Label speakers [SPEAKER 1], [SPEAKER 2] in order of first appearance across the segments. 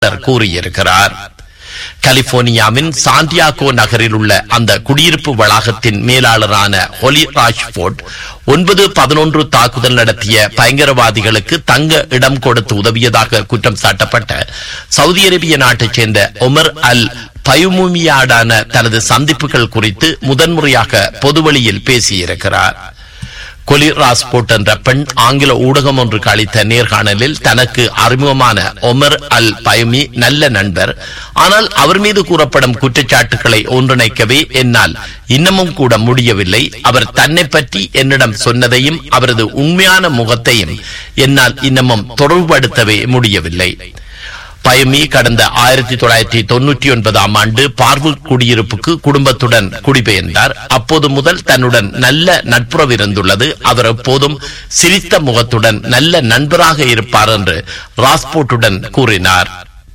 [SPEAKER 1] செய்தியாளர் கூறியிருக்கிறார் கலிபோர்னியாவின் சாண்டியாகோ நகரில் உள்ள அந்த குடியிருப்பு வளாகத்தின் மேலாளரான ஹொலி ராஷ்போர்ட் ஒன்பது பதினொன்று தாக்குதல் நடத்திய பயங்கரவாதிகளுக்கு தங்க இடம் கொடுத்து உதவியதாக குற்றம் சாட்டப்பட்ட சவுதி அரேபிய நாட்டைச் சேர்ந்த ஒமர் அல் பயுமுமியாடான தனது சந்திப்புகள் குறித்து முதன்முறையாக பொதுவெளியில் பேசியிருக்கிறார் கொலி ராஸ்போர்ட் என்ற பெண் ஆங்கில ஊடகம் ஒன்றுக்கு அளித்த நேர்காணலில் தனக்கு அறிமுகமான ஒமர் அல் பயமி நல்ல நண்பர் ஆனால் அவர் மீது கூறப்படும் குற்றச்சாட்டுகளை ஒன்றிணைக்கவே என்னால் இன்னமும் கூட முடியவில்லை அவர் தன்னை பற்றி என்னிடம் சொன்னதையும் அவரது உண்மையான முகத்தையும் என்னால் இன்னமும் தொடர்புபடுத்தவே முடியவில்லை பயமி கடந்த ஆயிரத்தி தொள்ளாயிரத்தி தொன்னூற்றி ஒன்பதாம் ஆண்டு பார்வூர் குடியிருப்புக்கு குடும்பத்துடன் குடிபெயர்ந்தார் அப்போது முதல் தன்னுடன் நல்ல நட்புறவு இருந்துள்ளது அவர் எப்போதும் சிரித்த முகத்துடன் நல்ல நண்பராக இருப்பார் என்று ராஸ்போர்ட்டுடன் கூறினார்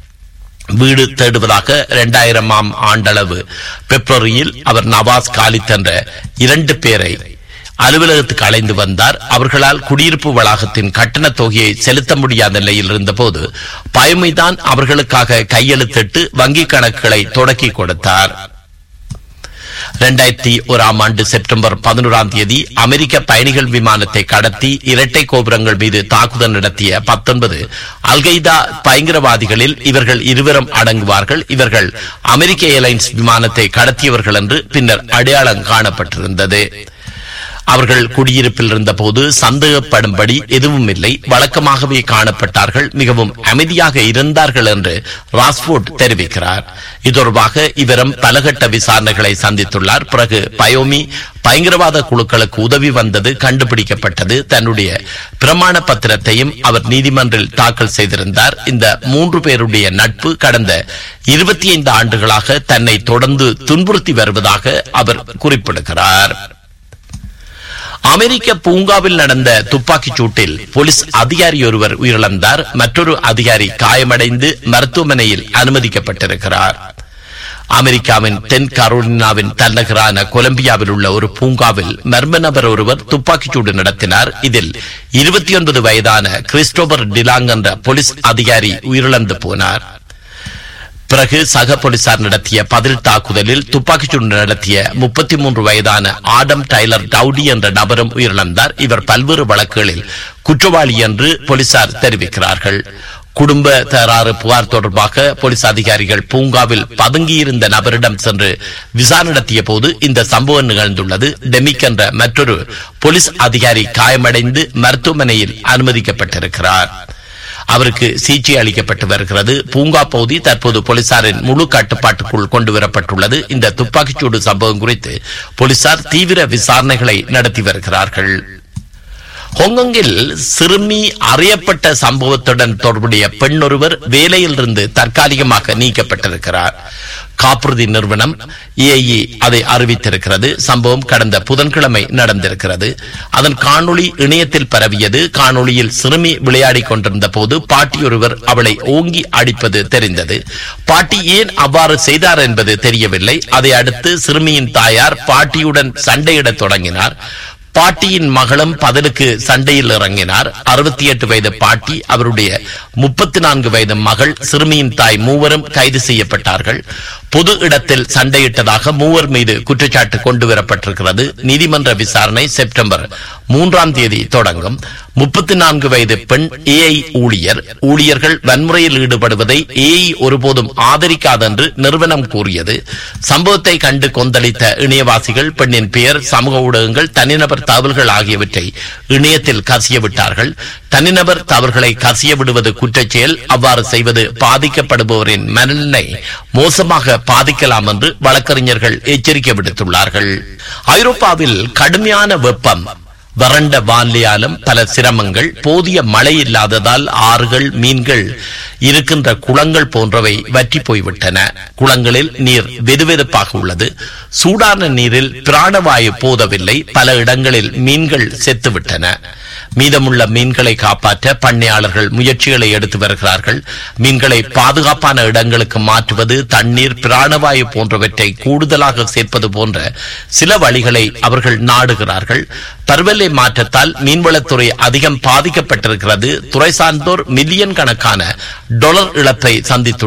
[SPEAKER 1] வீடு தேடுவதாக இரண்டாயிரமாம் ஆண்டளவு பிப்ரவரியில் அவர் நவாஸ் காலித் என்ற இரண்டு பேரை அலுவலகத்துக்கு அழைந்து வந்தார் அவர்களால் குடியிருப்பு வளாகத்தின் கட்டண தொகையை செலுத்த முடியாத நிலையில் இருந்தபோது பயமைதான் அவர்களுக்காக கையெழுத்திட்டு வங்கிக் கணக்குகளை தொடக்கி கொடுத்தார் இரண்டாயிரத்தி ஓராம் ஆண்டு செப்டம்பர் பதினோராம் தேதி அமெரிக்க பயணிகள் விமானத்தை கடத்தி இரட்டை கோபுரங்கள் மீது தாக்குதல் நடத்திய பத்தொன்பது அல்கைதா பயங்கரவாதிகளில் இவர்கள் இருவரும் அடங்குவார்கள் இவர்கள் அமெரிக்க ஏர்லைன்ஸ் விமானத்தை கடத்தியவர்கள் என்று பின்னர் அடையாளம் காணப்பட்டிருந்தது அவர்கள் குடியிருப்பில் இருந்தபோது சந்தேகப்படும்படி எதுவும் இல்லை வழக்கமாகவே காணப்பட்டார்கள் மிகவும் அமைதியாக இருந்தார்கள் என்று ராஸ்போர்ட் தெரிவிக்கிறார் இது தொடர்பாக இவரும் பலகட்ட விசாரணைகளை சந்தித்துள்ளார் பிறகு பயோமி பயங்கரவாத குழுக்களுக்கு உதவி வந்தது கண்டுபிடிக்கப்பட்டது தன்னுடைய பிரமாண பத்திரத்தையும் அவர் நீதிமன்றில் தாக்கல் செய்திருந்தார் இந்த மூன்று பேருடைய நட்பு கடந்த இருபத்தி ஐந்து ஆண்டுகளாக தன்னை தொடர்ந்து துன்புறுத்தி வருவதாக அவர் குறிப்பிடுகிறார் அமெரிக்க பூங்காவில் நடந்த துப்பாக்கிச் சூட்டில் போலீஸ் அதிகாரி ஒருவர் உயிரிழந்தார் மற்றொரு அதிகாரி காயமடைந்து மருத்துவமனையில் அனுமதிக்கப்பட்டிருக்கிறார் அமெரிக்காவின் தென் கரோலினாவின் தலைநகரான கொலம்பியாவில் உள்ள ஒரு பூங்காவில் மர்ம நபர் ஒருவர் துப்பாக்கிச்சூடு நடத்தினார் இதில் இருபத்தி ஒன்பது வயதான கிறிஸ்டோபர் டிலாங் என்ற போலீஸ் அதிகாரி உயிரிழந்து போனார் பிறகு சக போலீசார் நடத்திய பதில் தாக்குதலில் துப்பாக்கிச்சூடு நடத்திய முப்பத்தி மூன்று வயதான ஆடம் டைலர் டவுடி என்ற நபரும் உயிரிழந்தார் இவர் பல்வேறு வழக்குகளில் குற்றவாளி என்று போலீசார் தெரிவிக்கிறார்கள் குடும்ப தகராறு புகார் தொடர்பாக போலீஸ் அதிகாரிகள் பூங்காவில் பதுங்கியிருந்த நபரிடம் சென்று விசாரணை நடத்திய போது இந்த சம்பவம் நிகழ்ந்துள்ளது டெமிக் என்ற மற்றொரு போலீஸ் அதிகாரி காயமடைந்து மருத்துவமனையில் அனுமதிக்கப்பட்டிருக்கிறார் அவருக்கு சிகிச்சை அளிக்கப்பட்டு வருகிறது பூங்கா பகுதி தற்போது போலீசாரின் முழு கட்டுப்பாட்டுக்குள் கொண்டு வரப்பட்டுள்ளது இந்த துப்பாக்கிச்சூடு சம்பவம் குறித்து போலீசார் தீவிர விசாரணைகளை நடத்தி வருகிறார்கள் ஹாங்காங்கில் சிறுமி அறியப்பட்ட சம்பவத்துடன் தொடர்புடைய பெண் ஒருவர் வேலையிலிருந்து தற்காலிகமாக நீக்கப்பட்டிருக்கிறார் காப்புறுதி நிறுவனம் ஏஇ அதை அறிவித்திருக்கிறது சம்பவம் கடந்த புதன்கிழமை நடந்திருக்கிறது அதன் காணொளி இணையத்தில் பரவியது காணொளியில் சிறுமி விளையாடிக் கொண்டிருந்த போது பாட்டியொருவர் அவளை ஓங்கி அடிப்பது தெரிந்தது பாட்டி ஏன் அவ்வாறு செய்தார் என்பது தெரியவில்லை அதை அடுத்து சிறுமியின் தாயார் பாட்டியுடன் சண்டையிடத் தொடங்கினார் பாட்டியின் மகளும் பதிலுக்கு சண்டையில் இறங்கினார் அறுபத்தி எட்டு வயது பாட்டி அவருடைய முப்பத்தி நான்கு வயது மகள் சிறுமியின் தாய் மூவரும் கைது செய்யப்பட்டார்கள் பொது இடத்தில் சண்டையிட்டதாக மூவர் மீது குற்றச்சாட்டு கொண்டு வரப்பட்டிருக்கிறது நீதிமன்ற விசாரணை செப்டம்பர் மூன்றாம் தேதி தொடங்கும் முப்பத்தி நான்கு வயது பெண் ஏஐ ஊழியர் ஊழியர்கள் வன்முறையில் ஈடுபடுவதை ஏஐ ஒருபோதும் ஆதரிக்காதென்று நிறுவனம் கூறியது சம்பவத்தை கண்டு கொந்தளித்த இணையவாசிகள் பெண்ணின் பெயர் சமூக ஊடகங்கள் தனிநபர் தகவல்கள் ஆகியவற்றை இணையத்தில் கசிய விட்டார்கள் தனிநபர் தவறுகளை கசிய விடுவது குற்றச்செயல் அவ்வாறு செய்வது பாதிக்கப்படுபவரின் மனநிலை மோசமாக பாதிக்கலாம் என்று வழக்கறிஞர்கள் எச்சரிக்கை விடுத்துள்ளார்கள் ஐரோப்பாவில் கடுமையான வெப்பம் வறண்ட வானிலையாலும் பல சிரமங்கள் போதிய மழை இல்லாததால் ஆறுகள் மீன்கள் இருக்கின்ற குளங்கள் போன்றவை வற்றி போய்விட்டன குளங்களில் நீர் வெதுவெதுப்பாக உள்ளது சூடான நீரில் பிராணவாயு போதவில்லை பல இடங்களில் மீன்கள் செத்துவிட்டன மீதமுள்ள மீன்களை காப்பாற்ற பண்ணையாளர்கள் முயற்சிகளை எடுத்து வருகிறார்கள் மீன்களை பாதுகாப்பான இடங்களுக்கு மாற்றுவது தண்ணீர் பிராணவாயு போன்றவற்றை கூடுதலாக சேர்ப்பது போன்ற சில வழிகளை அவர்கள் நாடுகிறார்கள் பருவநிலை மாற்றத்தால் மீன்வளத்துறை அதிகம் பாதிக்கப்பட்டிருக்கிறது துறை சார்ந்தோர் மில்லியன் கணக்கான டாலர் இழப்பை சந்தித்து